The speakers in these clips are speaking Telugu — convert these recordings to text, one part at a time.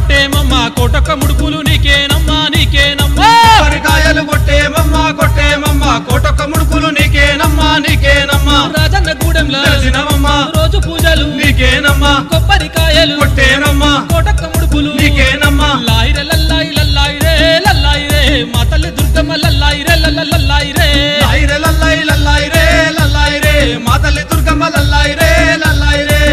కొట్టేమమ్మా కోటొక్క ముడుపులు నీకేనమ్మా నీకేనమ్మా కొబ్బరికాయలు కొట్టేమమ్మ కొట్టేమమ్మ కోటొక్క ముడుపులు నీకేనమ్మా నీకేనమ్మా రాజన్న గూడెంలో తెలిసినవమ్మా రోజు పూజలు నీకేనమ్మా కొబ్బరికాయలు కొట్టేనమ్మా కోటొక్క ముడుపులు నీకేనమ్మా లాయిరే లల్లాయి లల్లాయి రే లల్లాయి రే మా తల్లి దుర్గమ్మ లల్లాయి రే లల్ల లల్లాయి రే లాయిరే లల్లాయి లల్లాయి రే లల్లాయి రే మా తల్లి దుర్గమ్మ లల్లాయి రే లల్లాయి రే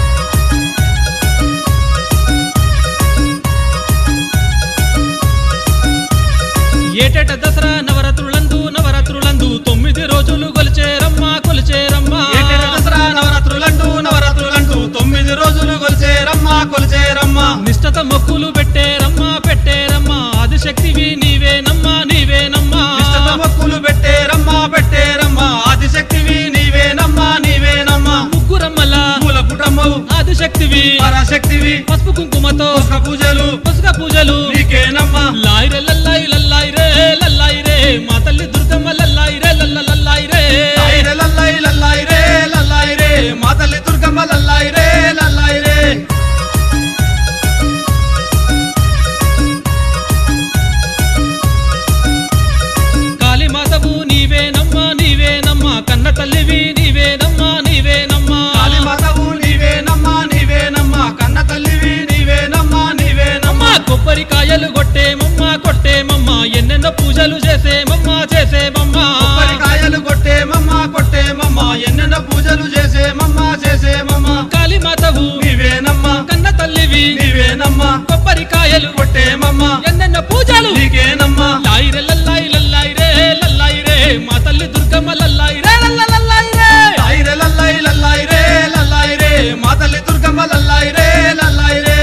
ఏటేట దసరా నవరాత్రులందు నవరాత్రులందు తొమ్మిది రోజులు కొలిచేరమ్మా కొలిచేరమ్మా ఏటేట దసరా నవరాత్రులంటూ నవరాత్రులంటూ తొమ్మిది రోజులు కొలిచేరమ్మా కొలిచేరమ్మా నిష్టత మొక్కులు పెట్టేరమ్మా పెట్టేరమ్మా ఆదిశక్తివి నీవేనమ్మా నీవేనమ్మా నిష్టత మొక్కులు పెట్టేరమ్మా పెట్టేరమ్మా ఆదిశక్తివి నీవేనమ్మా నీవేనమ్మా ముగ్గురమ్మల మూల పుటమ్మవు ఆదిశక్తివి పరాశక్తివి పసుపు కుంకుమతో పుష్ప పూజలు పసుక పూజలు నీకేనమ్మా లాయిరే లల్లాయి లల్లాయి రే లల్లాయి రే మా తల్లి దుర్గమ్మ లల్లాయి రే లల్ల లల్లాయి రే లాయిరే లల్లాయి లల్లాయి రే లల్లాయి రే మా తల్లి దుర్గమ్మ లల్లాయి రే లల్లాయి రే కాళీమాతవు నీవేనమ్మా నీవేనమ్మా కన్న తల్లివి నీవేనమ్మా నీవేనమ్మా కాళీమాతవు నీవేనమ్మా నీవేనమ్మా కన్న తల్లివి నీవేనమ్మా నీవేనమ్మా అమ్మా కొబ్బరికాయలు కొట్టేమమ్మా కొట్టేమమ్మా ఎన్నెన్నో పూజలు చేసేమమ్మా చేసేమమ్మా కొబ్బరికాయలు కొట్టేమమ్మా కొట్టేమమ్మా ఎన్నెన్నో పూజలు చేసేమమ్మా చేసేమమ్మా కాళీమాతవు నీవేనమ్మా కన్న తల్లివి నీవేనమ్మా కొబ్బరికాయలు కొట్టేమమ్మా ఎన్నెన్నో పూజలు నీకేనమ్మా లాయిరే లల్లాయి లల్లాయి రే లల్లాయి రే మా తల్లి దుర్గమ్మ లల్లాయి రే లల్ల లల్లాయి రే లాయిరే లల్లాయి లల్లాయి రే లల్లాయి రే మా తల్లి దుర్గమ్మ లల్లాయి రే లల్లాయి రే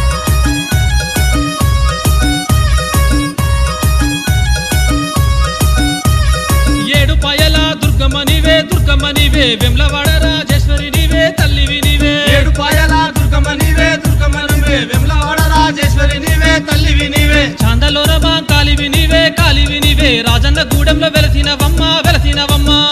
ఏడు పాయల దుర్గమ్మ నీవే దుర్గమ్మ నీవే వెమ్లవాడ రాజేశ్వరి నీవే తల్లివి నీవే ఏడు పాయల దుర్గమ్మ నీవే దుర్గమ్మ నీవే వెమ్లవాడ రాజేశ్వరి నీవే తల్లివి నీవే చాందలోన కాలివి నీవే కాలివి నీవే రాజన్న గూడెంలో వెలసినవమ్మ వెలసినవమ్మ